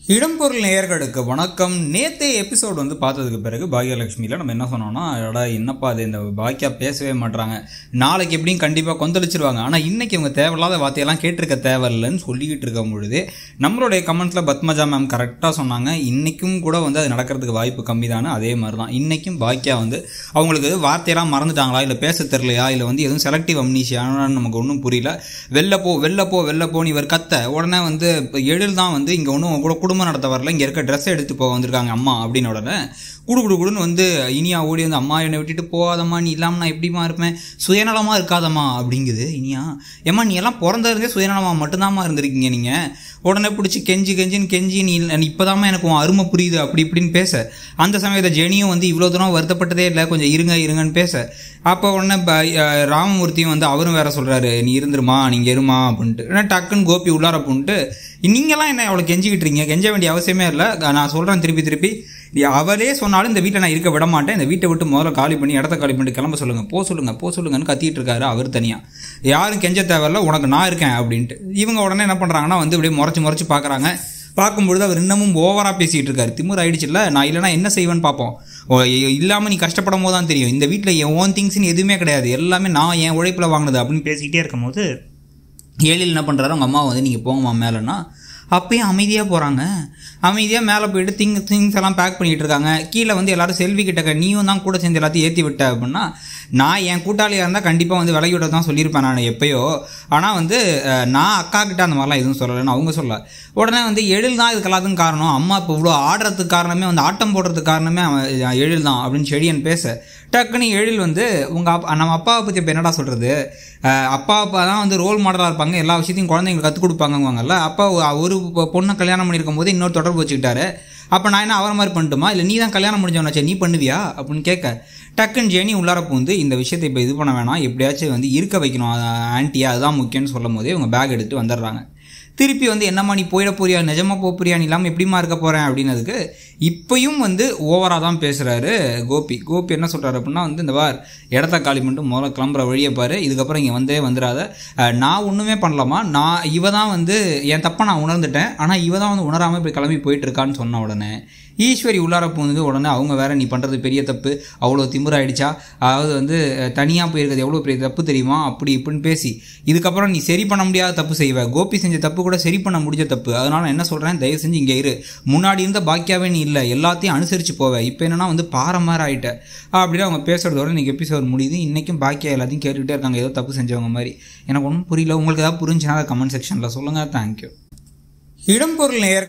இடம்பொருள் நேயர்களுக்கு வணக்கம் நேத்தே எபிசோட் வந்து பார்த்ததுக்கு பிறகு பாக்யலட்சுமியில் நம்ம என்ன சொன்னோம்னா எடா என்னப்பா அது இந்த பாக்கியா பேசவே மாட்றாங்க நாளைக்கு எப்படியும் கண்டிப்பாக கொந்தளிச்சிருவாங்க ஆனால் இன்னைக்கு இவங்க தேவையில்லாத வார்த்தையெல்லாம் கேட்டிருக்க தேவையில்லைன்னு சொல்லிக்கிட்டு இருக்கும் பொழுது நம்மளுடைய கமெண்ட்ஸில் பத்மஜா மேம் கரெக்டாக சொன்னாங்க இன்றைக்கும் கூட வந்து அது நடக்கிறதுக்கு வாய்ப்பு கம்மி தானே அதே மாதிரி தான் இன்றைக்கும் பாக்கியா வந்து அவங்களுக்கு வார்த்தையெல்லாம் மறந்துட்டாங்களா இல்லை பேச தெரிலையா இல்லை வந்து எதுவும் செலக்டிவ் அம்னீஷியானு நமக்கு ஒன்றும் புரியல வெளில போ வெளில போ வெளில போன்னு இவர் கத்த உடனே வந்து இப்போ எழில் தான் வந்து இங்கே ஒன்றும் கூட குடும்பம் நடத்த வரல இங்கே இருக்க ட்ரெஸ்ஸை எடுத்து போக வந்திருக்காங்க அம்மா அப்படின்னு உடனே குடு குடு குடுன்னு வந்து இனியா ஓடி வந்து அம்மா என்னை விட்டுட்டு போகாதம்மா நீ இல்லாமல் நான் எப்படிமா இருப்பேன் சுயநலமாக இருக்காதம்மா அப்படிங்குது இனியா ஏம்மா நீ எல்லாம் பிறந்த இருந்தே சுயநலமாக மட்டும்தாம்மா இருந்திருக்கீங்க நீங்கள் உடனே பிடிச்சி கெஞ்சி கெஞ்சின்னு கெஞ்சி நீ நீ இப்போதாம்மா எனக்கு உன் அருமை புரியுது அப்படி இப்படின்னு பேச அந்த சமயத்தில் ஜெனியும் வந்து இவ்வளோ தூரம் வருத்தப்பட்டதே இல்லை கொஞ்சம் இருங்க இருங்கன்னு பேச அப்போ உடனே ப- அஹ் ராமமூர்த்தியும் வந்து அவரும் வேற சொல்கிறாரு நீ இருந்துருமா நீங்கள் இருமா அப்படின்ட்டு உடனே டக்குன்னு கோபி உள்ளார போன்ட்டு நீங்களாம் என்ன அவ்வளோ கெஞ்சிக்கிட்டு இருக்கீங்க கெஞ்ச வேண்டிய அவசியமே இல்லை நான் சொல்கிறேன் திருப்பி திருப்பி நீ அவளே சொன்னாலும் இந்த வீட்டை நான் இருக்க விட மாட்டேன் இந்த வீட்டை விட்டு முதல்ல காலி பண்ணி இடத்த காலி பண்ணிட்டு கிளம்ப சொல்லுங்க போ சொல்லுங்க போ சொல்லுங்கன்னு கத்திட்டு இருக்காரு அவர் தனியா யாரும் கெஞ்ச தேவையில்ல உனக்கு நான் இருக்கேன் அப்படின்ட்டு இவங்க உடனே என்ன பண்றாங்கன்னா வந்து இப்படியே முறைச்சு முறைச்சு பார்க்கறாங்க பார்க்கும்பொழுது அவர் இன்னமும் ஓவரா பேசிட்டு இருக்காரு திமிர் ஆயிடுச்சுல்ல நான் இல்லைனா என்ன செய்வேன்னு பார்ப்போம் ஓ, இ- இல்லாம நீ கஷ்டப்படும் போது தான் தெரியும் இந்த வீட்டில் என் ஓன் திங்ஸ்னு எதுவுமே கிடையாது எல்லாமே நான் என் உழைப்பில் வாங்கினது அப்படின்னு பேசிக்கிட்டே இருக்கும்போது ஏழில் என்ன பண்ணுறாரு அவங்க அம்மா வந்து நீங்கள் போங்கம்மா மேலேன்னா அப்பயும் அமைதியாக போகிறாங்க அமைதியாக மேலே போயிட்டு திங் திங்ஸ் எல்லாம் பேக் பண்ணிகிட்டு இருக்காங்க கீழே வந்து எல்லாரும் செல்வி கிட்ட நீயும் தான் கூட சேர்ந்து எல்லாத்தையும் ஏற்றி விட்ட அப்படின்னா நான் என் கூட்டாளியாக இருந்தால் கண்டிப்பாக வந்து விலகி விட தான் சொல்லியிருப்பேன் நான் எப்பயோ ஆனால் வந்து அஹ், நான் அக்கா கிட்ட அந்த மாதிரிலாம் எதுவும் சொல்லலைன்னு அவங்க சொல்ல உடனே வந்து எழில் தான் இதுக்கு எல்லாத்துக்கும் காரணம் அம்மா இப்போ இவ்வளோ ஆடுறதுக்கு காரணமே வந்து ஆட்டம் போடுறதுக்கு காரணமே அவன் எழில் தான் அப்படின்னு செடியன் பேச டக்குன்னு எழில் வந்து உங்கள் அப்பா நம்ம அப்பாவை பற்றி இப்போ என்னடா சொல்கிறது அப்பா அப்பா தான் வந்து ரோல் மாடலாக இருப்பாங்க எல்லா விஷயத்தையும் குழந்தைங்களுக்கு கற்றுக் கொடுப்பாங்கவாங்கல்ல அப்பா ஒ- ஒரு பொ- பொண்ணை கல்யாணம் பண்ணியிருக்கும் போது இன்னொரு தொடர்பு வச்சுக்கிட்டாரு அப்போ நான் என்ன அவரை மாதிரி பண்ணட்டுமா இல்லை நீ தான் கல்யாணம் முடிஞ்சவனாச்சே நீ பண்ணுவியா அப்படின்னு கேட்க டக்குன்னு ஜெனி உள்ளார பூந்து இந்த விஷயத்தை இப்போ இது பண்ண வேணாம் எப்படியாச்சும் வந்து இருக்க வைக்கணும் ஆன்ட்டியா அதுதான் முக்கியம்னு சொல்லும் போதே இவங்க பேக் எடுத்துட்டு வந்துடுறாங்க திருப்பி வந்து என்னம்மா நீ போயிட போறியா நிஜமா போக போறியா நீ இல்லாமல் எப்படிமா இருக்க போகிறேன் அப்படின்னதுக்கு இப்பயும் வந்து ஓவராக தான் பேசுகிறாரு கோபி கோபி என்ன சொல்கிறாரு அப்படின்னா வந்து இந்த வார் இடத்த காலி பண்ணிட்டு முதல்ல கிளம்புற வழியை பாரு இதுக்கப்புறம் இங்கே வந்தே வந்துடாத அஹ், நான் ஒன்றுமே பண்ணலாமா நான் இவ தான் வந்து என் தப்பை நான் உணர்ந்துட்டேன் ஆனால் இவ தான் வந்து உணராமல் இப்போ கிளம்பி போயிட்டு இருக்கான்னு சொன்ன உடனே ஈஸ்வரி உள்ளார போனது உடனே அவங்க வேற நீ பண்ணுறது பெரிய தப்பு அவ்வளோ திமிராயிடுச்சா அதாவது வந்து தனியாக போயிருக்கிறது எவ்வளோ பெரிய தப்பு தெரியுமா அப்படி இப்படின்னு பேசி இதுக்கப்புறம் நீ சரி பண்ண முடியாத தப்பு செய்வ கோபி செஞ்ச தப்பு கூட சரி பண்ண முடிஞ்ச தப்பு அதனால நான் என்ன சொல்கிறேன் தயவு செஞ்சு இங்கே இரு முன்னாடி இருந்த பாக்கியாவே நீ இல்லை எல்லாத்தையும் அனுசரித்து போவ இப்போ என்னன்னா வந்து பாறை மாதிரி ஆயிட்ட அப்படின்னு அவங்க பேசுறதோட இன்னைக்கு எபிசோட் முடியுது இன்றைக்கும் பாக்கியா எல்லாத்தையும் கேட்டுக்கிட்டே இருக்காங்க ஏதோ தப்பு செஞ்சவங்க மாதிரி எனக்கு ஒன்றும் புரியல உங்களுக்கு ஏதாவது புரிஞ்சுன்னா கமெண்ட் செக்ஷனில் சொல்லுங்கள் தேங்க்யூ இடம்பொருள் நேயர்